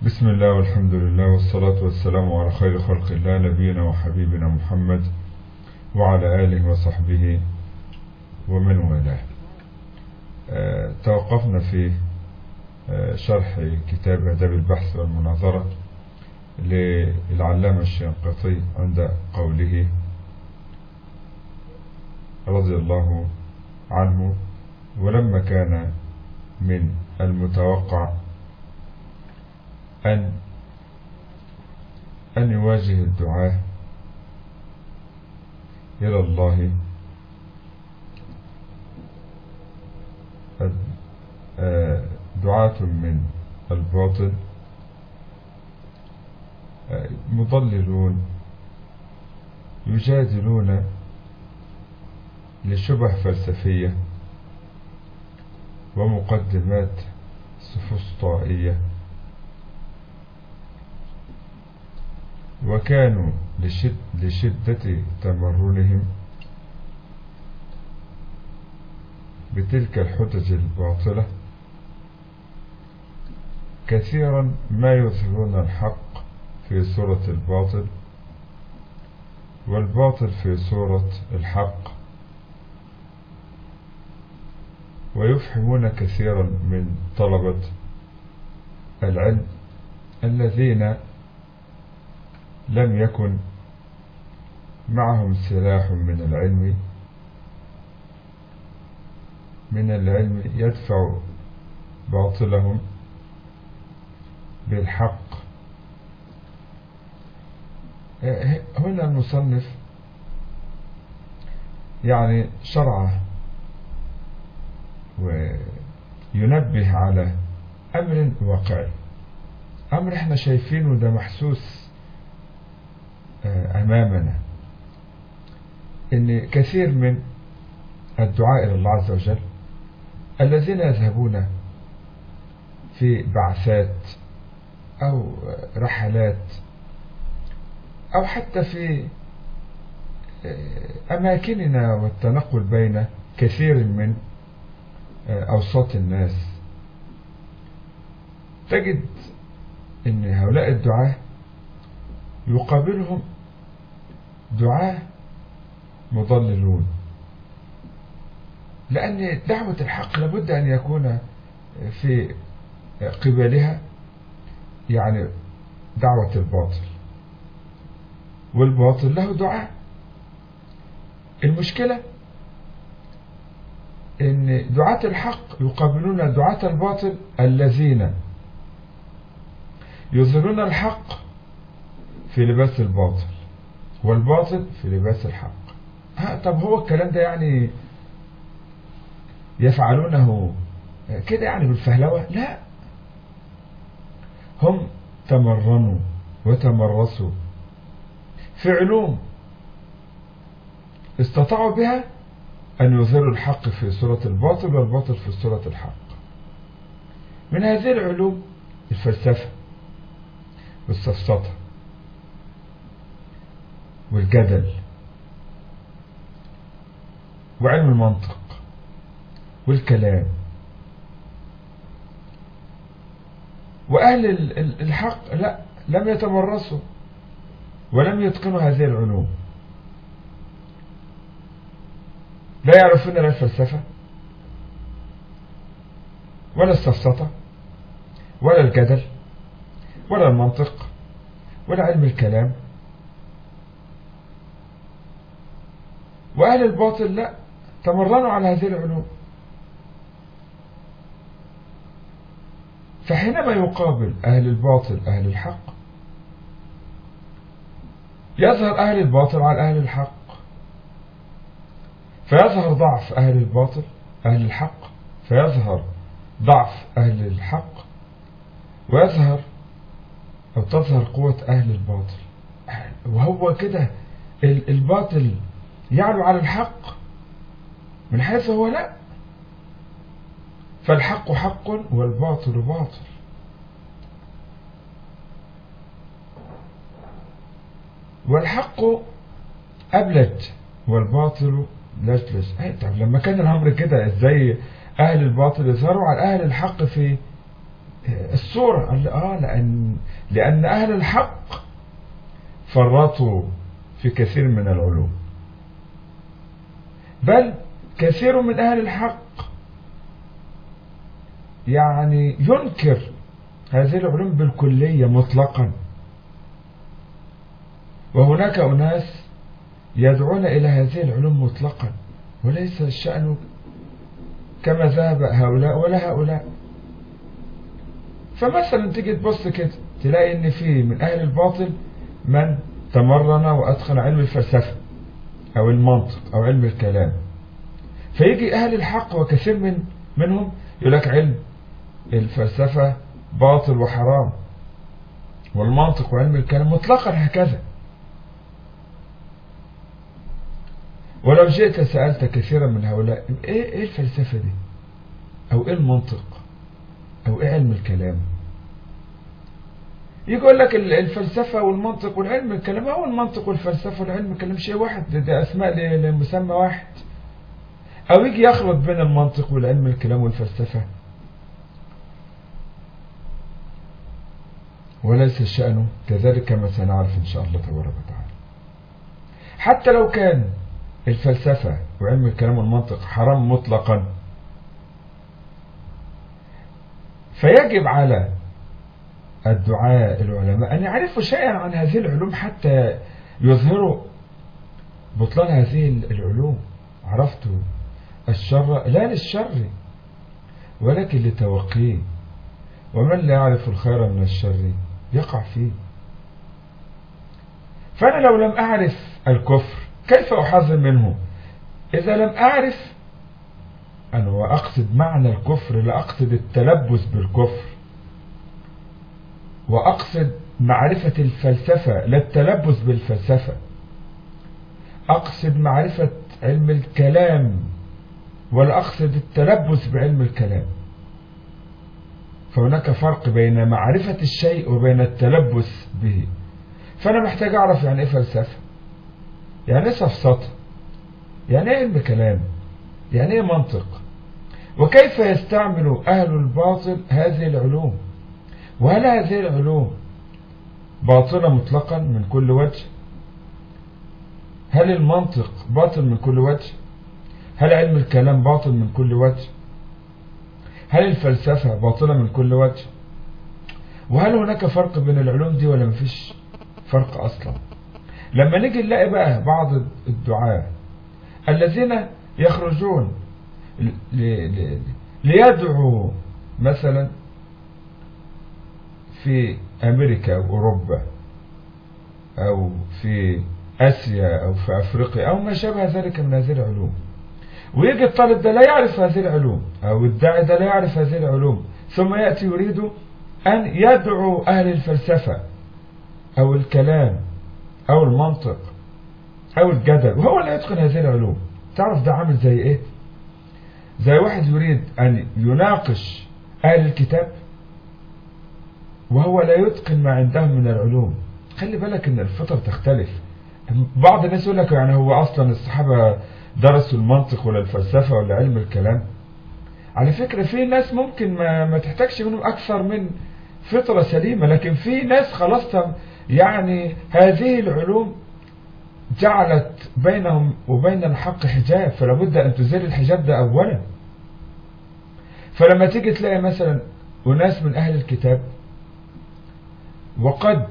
بسم الله والحمد لله والصلاة والسلام على خير خلق الله نبينا وحبيبنا محمد وعلى آله وصحبه ومن والاه آه، توقفنا في آه، شرح كتاب أداب البحث والمناظرة للعلامة الشنقيطي عند قوله رضي الله عنه ولما كان من المتوقع أن أن يواجه الدعاة إلى الله دعاة من الباطل مضللون يجادلون لشبه فلسفية ومقدمات سفسطائية وكانوا لشد لشدة تمرنهم بتلك الحجج الباطلة كثيرا ما يظهرون الحق في صورة الباطل والباطل في صورة الحق ويفهمون كثيرا من طلبة العلم الذين لم يكن معهم سلاح من العلم من العلم يدفع باطلهم بالحق هنا المصنف يعني شرع وينبه على أمر واقعي أمر احنا شايفينه ده محسوس أمامنا إن كثير من الدعاء إلى الله عز وجل الذين يذهبون في بعثات أو رحلات أو حتى في أماكننا والتنقل بين كثير من أوساط الناس تجد أن هؤلاء الدعاة يقابلهم دعاة مضللون لأن دعوة الحق لابد أن يكون في قبلها يعني دعوة الباطل والباطل له دعاء المشكلة ان دعاة الحق يقابلون دعاة الباطل الذين يظهرون الحق في لباس الباطل والباطل في لباس الحق ها طب هو الكلام ده يعني يفعلونه كده يعني بالفهلوة لا هم تمرنوا وتمرسوا في علوم استطاعوا بها أن يظهروا الحق في صورة الباطل والباطل في صورة الحق من هذه العلوم الفلسفة والسفسطة والجدل وعلم المنطق والكلام وأهل الحق لا لم يتمرسوا ولم يتقنوا هذه العلوم لا يعرفون لا الفلسفة ولا السفسطة ولا الجدل ولا المنطق ولا علم الكلام وأهل الباطل لا تمرنوا على هذه العلوم فحينما يقابل أهل الباطل أهل الحق يظهر أهل الباطل على أهل الحق فيظهر ضعف أهل الباطل أهل الحق فيظهر ضعف أهل الحق ويظهر أو تظهر قوة أهل الباطل وهو كده الباطل يعلو على الحق من حيث هو لا فالحق حق والباطل باطل والحق أبلج والباطل لجلج أي طب لما كان الأمر كده إزاي أهل الباطل يظهروا على أهل الحق في الصورة قال لي اه لأن, لأن أهل الحق فرطوا في كثير من العلوم بل كثير من أهل الحق يعني ينكر هذه العلوم بالكلية مطلقا وهناك أناس يدعون إلى هذه العلوم مطلقا وليس الشأن كما ذهب هؤلاء ولا هؤلاء فمثلا تيجي تبص كده تلاقي ان في من اهل الباطل من تمرن واتقن علم الفلسفة او المنطق او علم الكلام فيجي اهل الحق وكثير من منهم يقول لك علم الفلسفة باطل وحرام والمنطق وعلم الكلام مطلقا هكذا ولو جئت سألت كثيرا من هؤلاء ايه, إيه الفلسفة دي او ايه المنطق او ايه علم الكلام يقول لك الفلسفة والمنطق والعلم الكلام هو المنطق والفلسفة والعلم الكلام شيء واحد ده اسماء لمسمى واحد او يجي يخلط بين المنطق والعلم الكلام والفلسفة وليس الشأن كذلك كما سنعرف إن شاء الله تبارك وتعالى حتى لو كان الفلسفة وعلم الكلام والمنطق حرام مطلقا فيجب على الدعاء العلماء أن يعرفوا شيئا عن هذه العلوم حتى يظهروا بطلان هذه العلوم عرفت الشر لا للشر ولكن لتوقيه ومن لا يعرف الخير من الشر يقع فيه فأنا لو لم أعرف الكفر كيف أحذر منه إذا لم أعرف أنا وأقصد معنى الكفر لا أقصد التلبس بالكفر وأقصد معرفة الفلسفة لا التلبس بالفلسفة أقصد معرفة علم الكلام ولا أقصد التلبس بعلم الكلام فهناك فرق بين معرفة الشيء وبين التلبس به فأنا محتاج أعرف يعني إيه فلسفة يعني إيه سفسطة يعني إيه علم كلام يعني إيه منطق وكيف يستعمل أهل الباطل هذه العلوم وهل هذه العلوم باطلة مطلقا من كل وجه هل المنطق باطل من كل وجه هل علم الكلام باطل من كل وجه هل الفلسفة باطلة من كل وجه وهل هناك فرق بين العلوم دي ولا مفيش فرق أصلا لما نيجي نلاقي بقى بعض الدعاة الذين يخرجون ليدعوا مثلا في أمريكا أو أوروبا أو في آسيا أو في أفريقيا أو ما شابه ذلك من هذه العلوم ويجي الطالب ده لا يعرف هذه العلوم أو الداعي ده لا يعرف هذه العلوم ثم يأتي يريد أن يدعو أهل الفلسفة أو الكلام أو المنطق أو الجدل وهو لا يتقن هذه العلوم تعرف ده عامل زي إيه زي واحد يريد أن يناقش أهل الكتاب وهو لا يتقن ما عندهم من العلوم خلي بالك ان الفطر تختلف بعض الناس يقول لك يعني هو اصلا الصحابة درسوا المنطق ولا الفلسفة ولا علم الكلام على فكرة في ناس ممكن ما, ما تحتاجش منهم اكثر من فطرة سليمة لكن في ناس خلاص يعني هذه العلوم جعلت بينهم وبين الحق حجاب فلا بد ان تزيل الحجاب ده اولا فلما تيجي تلاقي مثلا وناس من اهل الكتاب وقد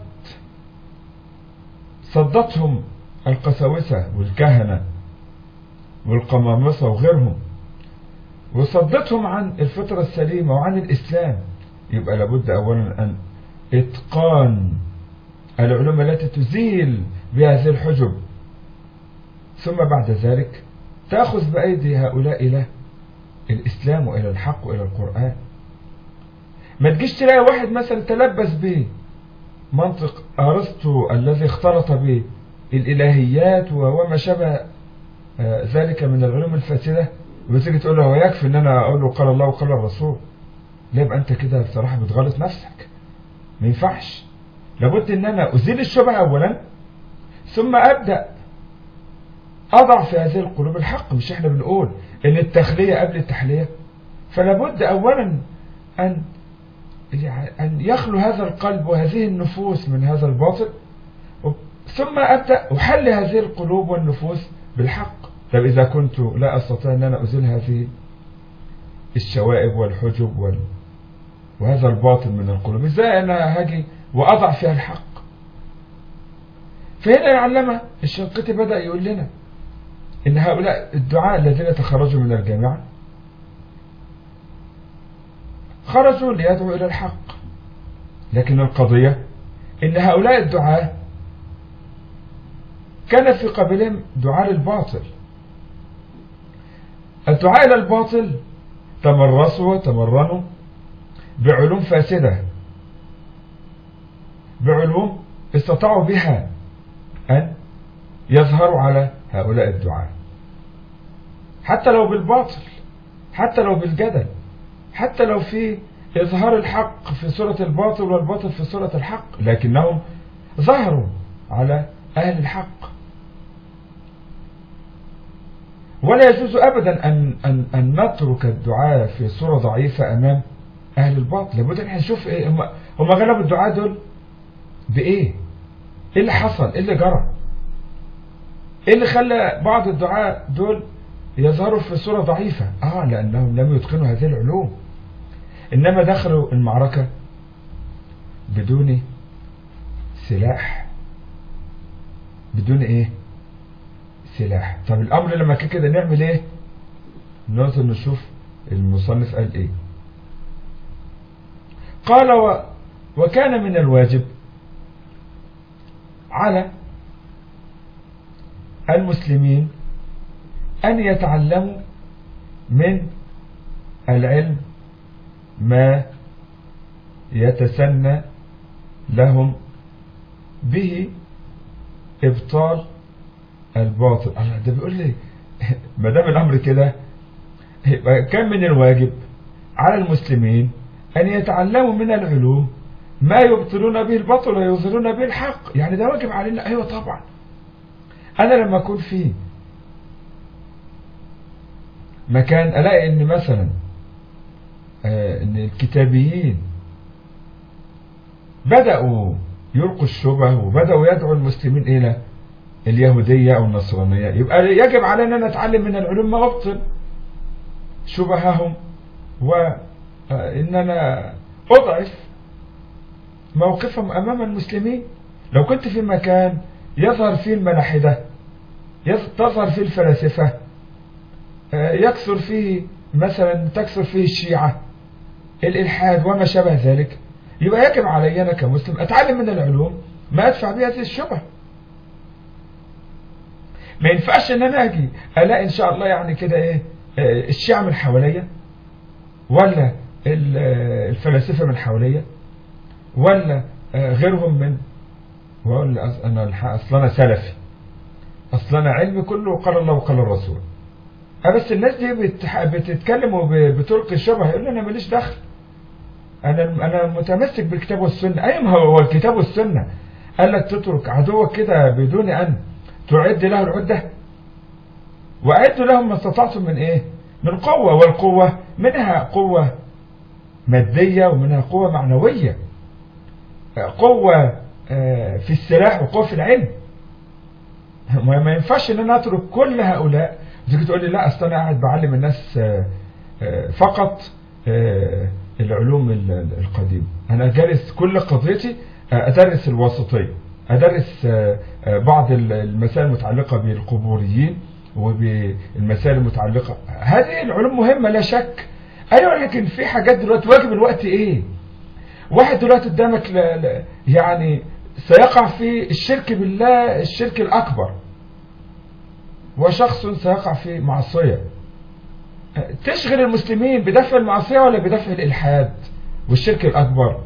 صدتهم القساوسة والكهنة والقمامسة وغيرهم وصدتهم عن الفطرة السليمة وعن الإسلام يبقى لابد أولا أن إتقان العلوم التي تزيل بهذه الحجب ثم بعد ذلك تأخذ بأيدي هؤلاء إلى الإسلام وإلى الحق وإلى القرآن ما تجيش تلاقي واحد مثلا تلبس به منطق أرسطو الذي اختلط به الإلهيات وما شابه ذلك من العلوم الفاسدة وتيجي تقول له هو يكفي ان انا اقول له قال الله وقال الرسول لا يبقى انت كده بصراحة بتغلط نفسك ما ينفعش لابد ان انا ازيل الشبهة اولا ثم ابدأ اضع في هذه القلوب الحق مش احنا بنقول ان التخلية قبل التحلية فلابد اولا ان يعني أن يخلو هذا القلب وهذه النفوس من هذا الباطل ثم أبدأ أحل هذه القلوب والنفوس بالحق طب إذا كنت لا أستطيع أن أنا أزيل هذه الشوائب والحجب وال... وهذا الباطل من القلوب إزاي أنا هاجي وأضع فيها الحق فهنا العلامة الشنقيطي بدأ يقول لنا إن هؤلاء الدعاء الذين تخرجوا من الجامعة خرجوا ليدعوا إلى الحق لكن القضية إن هؤلاء الدعاة كان في قبلهم دعاء للباطل الدعاء إلى الباطل تمرسوا وتمرنوا بعلوم فاسدة بعلوم استطاعوا بها أن يظهروا على هؤلاء الدعاء حتى لو بالباطل حتى لو بالجدل حتى لو في إظهار الحق في صورة الباطل والباطل في صورة الحق لكنهم ظهروا على أهل الحق ولا يجوز أبدا أن, أن, أن نترك الدعاء في صورة ضعيفة أمام أهل الباطل لابد أن نشوف إيه هم, هم غلبوا الدعاء دول بإيه إيه اللي حصل إيه اللي جرى إيه اللي خلى بعض الدعاء دول يظهروا في صورة ضعيفة آه لأنهم لم يتقنوا هذه العلوم إنما دخلوا المعركة بدون سلاح بدون إيه سلاح طب الأمر لما كان كده نعمل إيه نقدر نشوف المصنف قال إيه قال و وكان من الواجب على المسلمين أن يتعلموا من العلم ما يتسنى لهم به إبطال الباطل الله ده بيقول لي ما دام الأمر كده كان من الواجب على المسلمين أن يتعلموا من العلوم ما يبطلون به الباطل ويظهرون به الحق يعني ده واجب علينا أيوة طبعا أنا لما أكون في مكان ألاقي أن مثلا آه أن الكتابيين بدأوا يلقوا الشبه وبدأوا يدعوا المسلمين إلى اليهودية أو النصرانية يبقى يجب علينا أن نتعلم من العلوم ما أبطل شبههم وإننا أضعف موقفهم أمام المسلمين لو كنت في مكان يظهر فيه الملاحدة تظهر فيه الفلاسفة يكثر فيه مثلا تكثر فيه الشيعة الإلحاد وما شابه ذلك يبقى يجب علي أنا كمسلم أتعلم من العلوم ما أدفع بها هذه الشبه ما ينفعش ان انا اجي الاقي ان شاء الله يعني كده ايه الشيعة من حواليا ولا الفلاسفة من حواليا ولا غيرهم من واقول انا اصل انا سلفي اصل انا علمي كله قال الله وقال الرسول بس الناس دي بتتكلم وبتلقي الشبه يقول انا ماليش دخل انا انا متمسك بالكتاب والسنه اي ما هو الكتاب والسنه قال لك تترك عدوك كده بدون ان تعد له العده واعدوا لهم ما استطعتم من ايه من قوه والقوه منها قوه ماديه ومنها قوه معنويه قوه في السلاح وقوه في العلم ما ينفعش ان انا اترك كل هؤلاء تيجي تقول لي لا اصل انا قاعد بعلم الناس فقط العلوم القديمه انا جالس كل قضيتي ادرس الوسطيه ادرس بعض المسائل المتعلقه بالقبوريين وبالمسائل المتعلقه هذه العلوم مهمه لا شك ايوه لكن في حاجات دلوقتي واجب الوقت ايه واحد دلوقتي قدامك يعني سيقع في الشرك بالله الشرك الاكبر وشخص سيقع في معصية تشغل المسلمين بدفع المعصية ولا بدفع الإلحاد والشرك الأكبر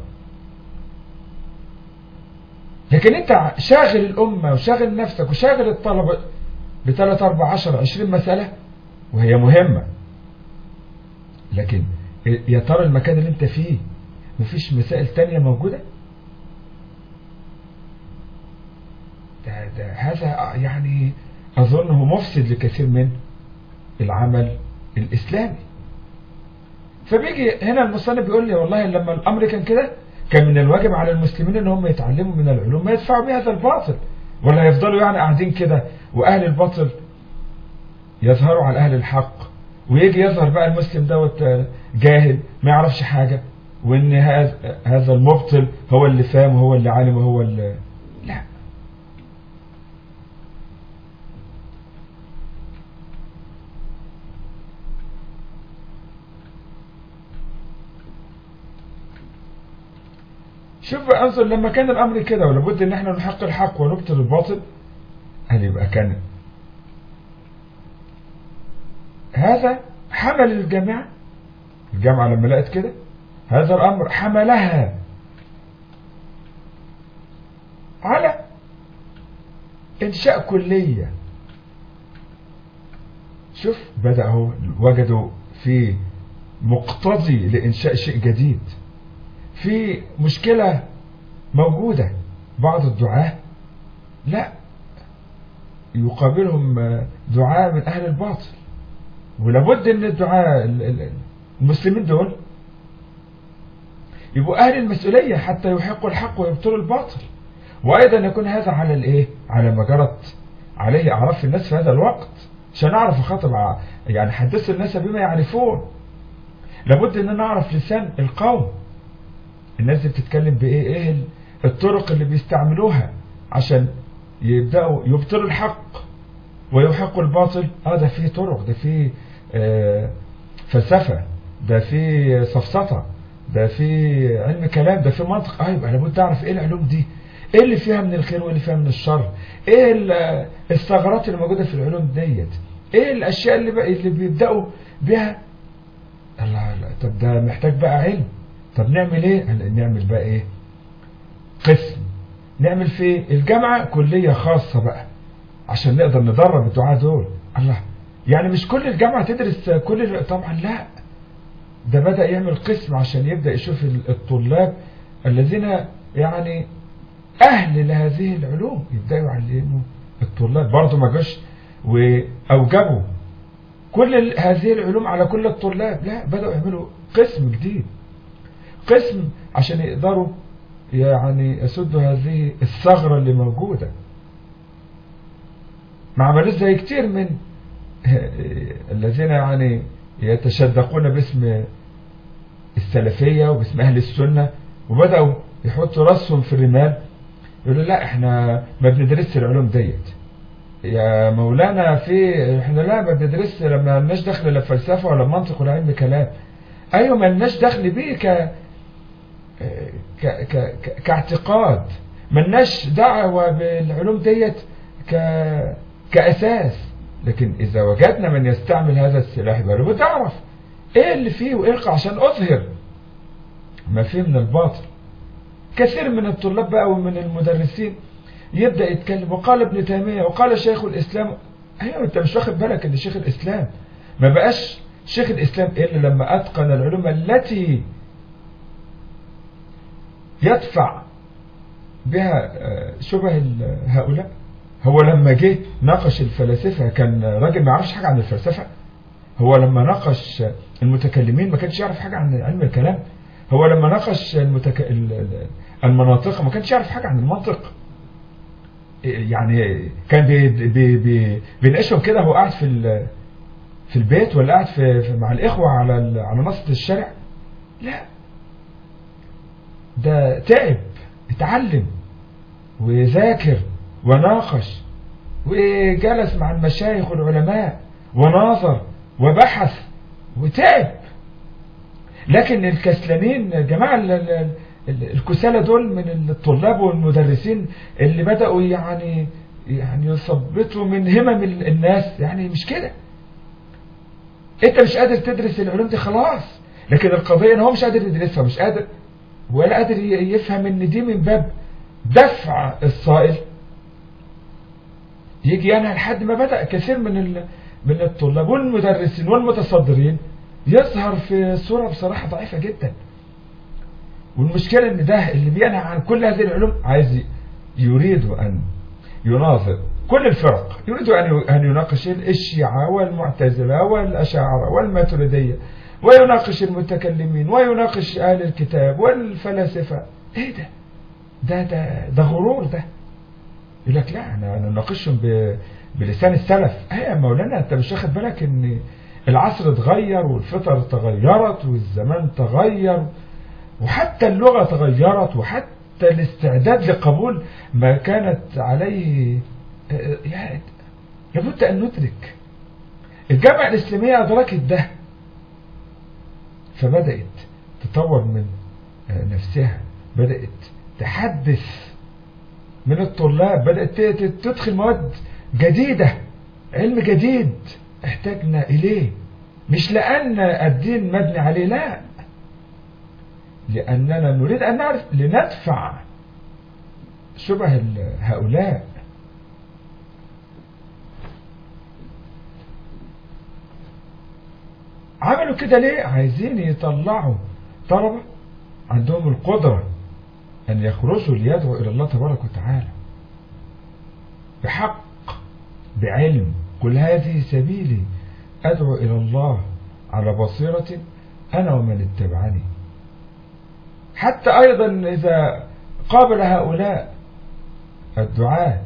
لكن انت شاغل الأمة وشاغل نفسك وشاغل الطلبة بثلاث أربع عشر عشرين مسألة وهي مهمة لكن يا ترى المكان اللي انت فيه مفيش مسائل تانية موجودة ده, ده هذا يعني أظنه مفسد لكثير من العمل الإسلامي فبيجي هنا المصنف بيقول لي والله لما الامر كان كده كان من الواجب على المسلمين ان هم يتعلموا من العلوم ما يدفعوا بها هذا الباطل ولا يفضلوا يعني قاعدين كده واهل الباطل يظهروا على اهل الحق ويجي يظهر بقى المسلم دوت جاهل ما يعرفش حاجة وان هذا هذا المبطل هو اللي فاهم وهو اللي عالم وهو اللي لا شوف بقى انظر لما كان الامر كده ولابد ان احنا نحق الحق ونبطل الباطل قال يبقى كان هذا حمل الجامعة الجامعة لما لقت كده هذا الامر حملها على انشاء كلية شوف بدأوا وجدوا في مقتضي لإنشاء شيء جديد في مشكلة موجودة بعض الدعاة لا يقابلهم دعاء من أهل الباطل ولابد ان الدعاء المسلمين دول يبقوا أهل المسؤولية حتى يحقوا الحق ويبطلوا الباطل وأيضا يكون هذا على الإيه على ما جرت عليه أعراف الناس في هذا الوقت عشان أعرف أخاطب يعني حدث الناس بما يعرفون لابد أن نعرف لسان القوم الناس دي بتتكلم بإيه إيه الطرق اللي بيستعملوها عشان يبدأوا يبطلوا الحق ويحقوا الباطل اه ده فيه طرق ده فيه آه فلسفة ده فيه سفسطة ده فيه علم كلام ده فيه منطق اه يبقى لابد اعرف ايه العلوم دي ايه اللي فيها من الخير وايه اللي فيها من الشر ايه الثغرات اللي موجودة في العلوم ديت ايه الاشياء اللي بقى اللي بيبدأوا بها الله لا طب ده محتاج بقى علم طب نعمل ايه نعمل بقى ايه قسم نعمل في الجامعة كلية خاصة بقى عشان نقدر ندرب الدعاء دول الله يعني مش كل الجامعة تدرس كل طبعا لا ده بدأ يعمل قسم عشان يبدأ يشوف الطلاب الذين يعني أهل لهذه العلوم يبدأوا يعلموا الطلاب برضه ما جاش وأوجبوا كل هذه العلوم على كل الطلاب لا بدأوا يعملوا قسم جديد قسم عشان يقدروا يعني يسدوا هذه الثغرة اللي موجودة ما عملوش زي كتير من الذين يعني يتشدقون باسم السلفية وباسم أهل السنة وبدأوا يحطوا راسهم في الرمال يقولوا لا احنا ما بندرسش العلوم ديت يا مولانا في احنا لا ما بندرسش لما لناش دخل لا فلسفة ولا منطق ولا علم كلام ايوه ما لناش دخل بيه ك ك ك كاعتقاد ما لناش دعوة بالعلوم ديت ك كأساس لكن إذا وجدنا من يستعمل هذا السلاح يبقى لابد أعرف إيه اللي فيه وإيه عشان أظهر ما فيه من الباطل كثير من الطلاب بقى ومن المدرسين يبدأ يتكلم وقال ابن تيمية وقال شيخ الإسلام أيوة أنت مش واخد بالك إن شيخ الإسلام ما بقاش شيخ الإسلام إلا لما أتقن العلوم التي يدفع بها شبه هؤلاء هو لما جه ناقش الفلاسفة كان راجل ما يعرفش حاجة عن الفلسفة هو لما ناقش المتكلمين ما كانش يعرف حاجة عن علم الكلام هو لما ناقش المتك... المناطق ما كانش يعرف حاجة عن المنطق يعني كان بي... بي... بي... بيناقشهم كده هو قاعد في ال... في البيت ولا قاعد في... في مع الإخوة على ال... على نصة الشارع لا ده تعب اتعلم وذاكر وناقش وجلس مع المشايخ والعلماء وناظر وبحث وتعب لكن الكسلانين الجماعة الكسالى دول من الطلاب والمدرسين اللي بدأوا يعني يعني يثبطوا من همم الناس يعني مش كده انت مش قادر تدرس العلوم دي خلاص لكن القضية ان هو مش قادر يدرسها مش قادر ولا قادر يفهم ان دي من باب دفع الصائل يجي يعني لحد ما بدأ كثير من من الطلاب والمدرسين والمتصدرين يظهر في صورة بصراحة ضعيفة جدا والمشكلة ان ده اللي بينهى عن كل هذه العلوم عايز يريد ان يناظر كل الفرق يريد ان يناقش الشيعة والمعتزلة والأشاعرة والماتريدية ويناقش المتكلمين ويناقش أهل الكتاب والفلاسفة ايه ده ده ده ده غرور ده يقول لك لا انا نناقشهم بلسان السلف ايه يا مولانا انت مش واخد بالك ان العصر اتغير والفطر تغيرت والزمان تغير وحتى اللغة تغيرت وحتى الاستعداد لقبول ما كانت عليه يعني لابد أن ندرك الجامعة الإسلامية أدركت ده فبدأت تطور من نفسها بدأت تحدث من الطلاب بدأت تدخل مواد جديدة علم جديد احتاجنا إليه مش لأن الدين مبني عليه لا لأننا نريد أن نعرف لندفع شبه هؤلاء عملوا كده ليه عايزين يطلعوا طلبة عندهم القدرة أن يخرجوا ليدعوا إلى الله تبارك وتعالى بحق بعلم قل هذه سبيلي أدعو إلى الله على بصيرة أنا ومن اتبعني حتى أيضا إذا قابل هؤلاء الدعاة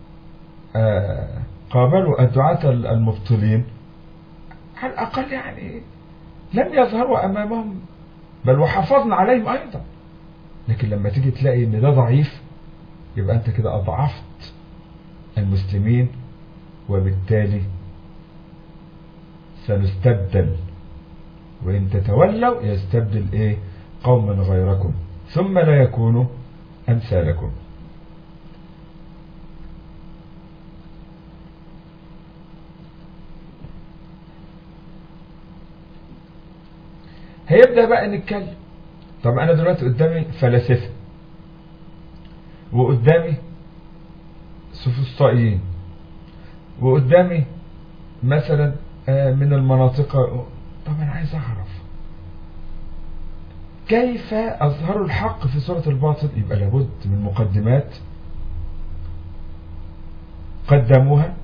قابلوا الدعاة المبطلين على الأقل يعني لم يظهروا أمامهم بل وحافظنا عليهم أيضا لكن لما تيجي تلاقي ان ده ضعيف يبقى انت كده اضعفت المسلمين وبالتالي سنستبدل وإن تتولوا يستبدل إيه قوما غيركم ثم لا يكونوا أمثالكم هيبدأ بقى نتكلم طب أنا دلوقتي قدامي فلاسفة وقدامي سفسطائيين وقدامي مثلا من المناطق طب أنا عايز أعرف كيف أظهروا الحق في سورة الباطل يبقى لابد من مقدمات قدموها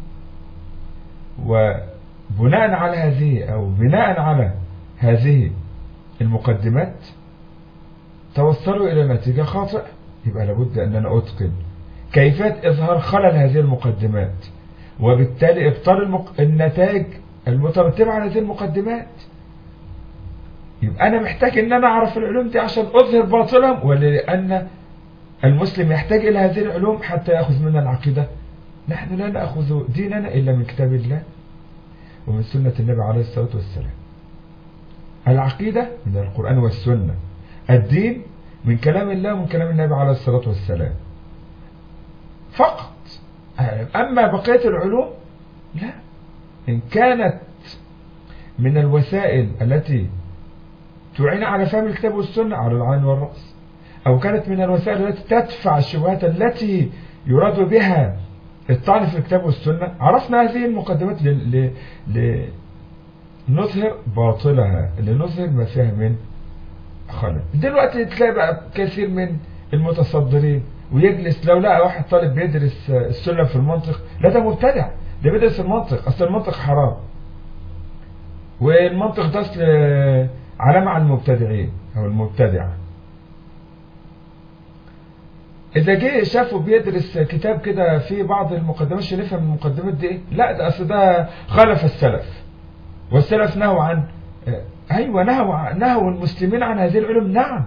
وبناء على هذه أو بناء على هذه المقدمات توصلوا إلى نتيجة خاطئة يبقى لابد أن أنا أتقن كيفية إظهار خلل هذه المقدمات وبالتالي إبطال المق... النتائج المترتبة على هذه المقدمات يبقى أنا محتاج أن أنا أعرف العلوم دي عشان أظهر باطلهم ولا لأن المسلم يحتاج إلى هذه العلوم حتى يأخذ منا العقيدة نحن لا نأخذ ديننا إلا من كتاب الله ومن سنة النبي عليه الصلاة والسلام العقيدة من القرآن والسنة الدين من كلام الله ومن كلام النبي عليه الصلاة والسلام فقط أما بقية العلوم لا إن كانت من الوسائل التي تعين على فهم الكتاب والسنة على العين والرأس أو كانت من الوسائل التي تدفع الشبهات التي يراد بها الطعن في الكتاب والسنة عرفنا هذه المقدمات لنظهر باطلها لنظهر ما فيها من خلل دلوقتي تلاقي بقى كثير من المتصدرين ويجلس لو لقى واحد طالب بيدرس السلم في المنطق لا ده مبتدع ده بيدرس المنطق اصل المنطق حرام والمنطق ده اصل علامة على المبتدعين او المبتدعة اذا جه شافه بيدرس كتاب كده فيه بعض المقدمات مش نفهم المقدمات دي ايه لا ده اصل ده خالف السلف والسلف نهوا عن ايوه نهوا نهوا المسلمين عن هذه العلوم نعم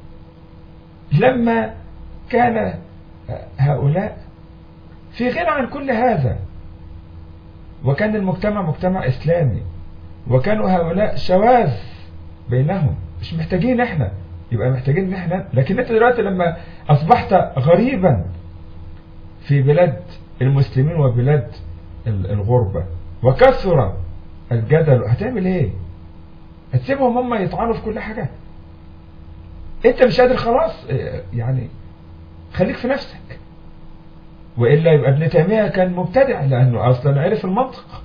لما كان هؤلاء في غنى عن كل هذا وكان المجتمع مجتمع إسلامي وكانوا هؤلاء شواذ بينهم مش محتاجين احنا يبقى محتاجين احنا لكن انت دلوقتي لما اصبحت غريبا في بلاد المسلمين وبلاد الغربة وكثر الجدل هتعمل ايه هتسيبهم هم يطعنوا في كل حاجة انت مش قادر خلاص يعني خليك في نفسك وإلا يبقى ابن تيمية كان مبتدع لأنه أصلا عرف المنطق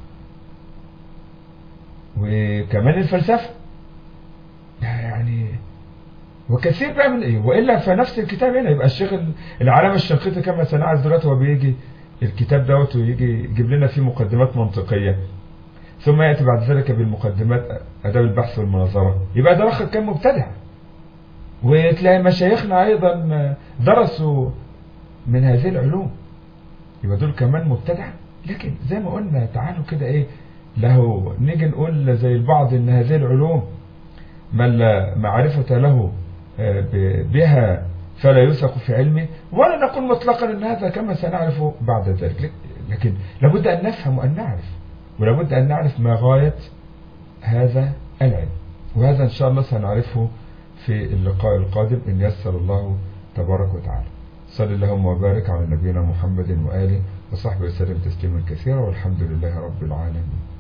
وكمان الفلسفة يعني وكثير بقى من ايه وإلا فنفس الكتاب هنا يبقى الشيخ العلامة الشنقيطي كما سنعرف دلوقتي هو بيجي الكتاب دوت ويجي يجيب لنا فيه مقدمات منطقية ثم يأتي بعد ذلك بالمقدمات أداب البحث والمناظرة يبقى ده واخد كان مبتدع وتلاقي مشايخنا أيضا درسوا من هذه العلوم يبقى دول كمان مبتدع لكن زي ما قلنا تعالوا كده ايه له نيجي نقول زي البعض ان هذه العلوم من لا معرفة له بها فلا يوثق في علمه ولا نقول مطلقا ان هذا كما سنعرف بعد ذلك لكن لابد ان نفهم وان نعرف ولابد ان نعرف ما غاية هذا العلم وهذا ان شاء الله سنعرفه في اللقاء القادم ان يسر الله تبارك وتعالى صلى اللهم وبارك على نبينا محمد وآله وصحبه وسلم تسليما كثيرا والحمد لله رب العالمين